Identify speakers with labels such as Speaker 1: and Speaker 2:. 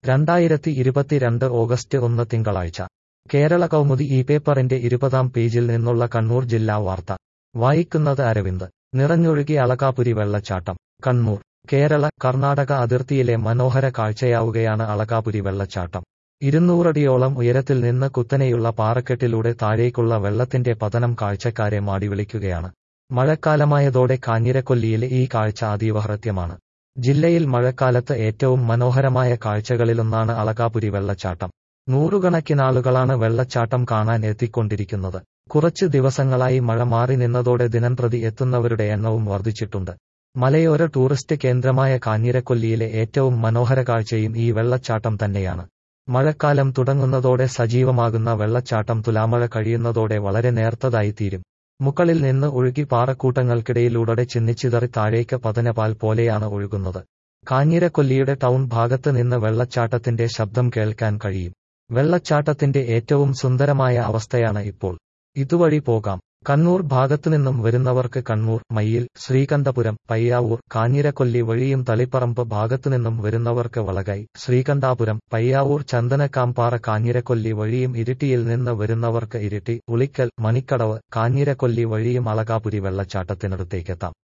Speaker 1: രണ്ടായിരത്തി ഇരുപത്തിരണ്ട് ഓഗസ്റ്റ് ഒന്ന് തിങ്കളാഴ്ച കേരള കൗമുദി ഈ പേപ്പറിന്റെ ഇരുപതാം പേജിൽ നിന്നുള്ള കണ്ണൂർ ജില്ലാ വാർത്ത വായിക്കുന്നത് അരവിന്ദ് നിറഞ്ഞൊഴുകി അളകാപുരി വെള്ളച്ചാട്ടം കണ്ണൂർ കേരള കർണാടക അതിർത്തിയിലെ മനോഹര കാഴ്ചയാവുകയാണ് അളകാപുരി വെള്ളച്ചാട്ടം ഇരുന്നൂറടിയോളം ഉയരത്തിൽ നിന്ന് കുത്തനെയുള്ള പാറക്കെട്ടിലൂടെ താഴേക്കുള്ള വെള്ളത്തിന്റെ പതനം കാഴ്ചക്കാരെ മാടിവിളിക്കുകയാണ് മഴക്കാലമായതോടെ കാഞ്ഞിരക്കൊല്ലിയിലെ ഈ കാഴ്ച അതീവ ഹൃദ്യമാണ് ജില്ലയിൽ മഴക്കാലത്ത് ഏറ്റവും മനോഹരമായ കാഴ്ചകളിലൊന്നാണ് അളകാപുരി വെള്ളച്ചാട്ടം നൂറുകണക്കിനാളുകളാണ് വെള്ളച്ചാട്ടം കാണാൻ എത്തിക്കൊണ്ടിരിക്കുന്നത് കുറച്ച് ദിവസങ്ങളായി മഴ മാറി നിന്നതോടെ ദിനംപ്രതി എത്തുന്നവരുടെ എണ്ണവും വർദ്ധിച്ചിട്ടുണ്ട് മലയോര ടൂറിസ്റ്റ് കേന്ദ്രമായ കാഞ്ഞിരക്കൊല്ലിയിലെ ഏറ്റവും മനോഹര കാഴ്ചയും ഈ വെള്ളച്ചാട്ടം തന്നെയാണ് മഴക്കാലം തുടങ്ങുന്നതോടെ സജീവമാകുന്ന വെള്ളച്ചാട്ടം തുലാമഴ കഴിയുന്നതോടെ വളരെ നേർത്തതായി തീരും മുകളിൽ നിന്ന് ഒഴുകി പാറക്കൂട്ടങ്ങൾക്കിടയിലൂടെ ചിന്നിച്ചിതറി താഴേക്ക് പതനപാൽ പോലെയാണ് ഒഴുകുന്നത് കാഞ്ഞിരക്കൊല്ലിയുടെ ടൗൺ ഭാഗത്ത് നിന്ന് വെള്ളച്ചാട്ടത്തിന്റെ ശബ്ദം കേൾക്കാൻ കഴിയും വെള്ളച്ചാട്ടത്തിന്റെ ഏറ്റവും സുന്ദരമായ അവസ്ഥയാണ് ഇപ്പോൾ ഇതുവഴി പോകാം കണ്ണൂർ ഭാഗത്തുനിന്നും വരുന്നവർക്ക് കണ്ണൂർ മയ്യിൽ ശ്രീകണ്ഠപുരം പയ്യാവൂർ കാഞ്ഞിരക്കൊല്ലി വഴിയും തളിപ്പറമ്പ് ഭാഗത്തുനിന്നും വരുന്നവർക്ക് വളകൈ ശ്രീകണ്ഠാപുരം പയ്യാവൂർ ചന്ദനക്കാമ്പാറ കാഞ്ഞിരക്കൊല്ലി വഴിയും ഇരിട്ടിയിൽ നിന്ന് വരുന്നവർക്ക് ഇരിട്ടി ഉളിക്കൽ മണിക്കടവ് കാഞ്ഞിരക്കൊല്ലി വഴിയും അളകാപുരി വെള്ളച്ചാട്ടത്തിനടുത്തേക്കെത്താം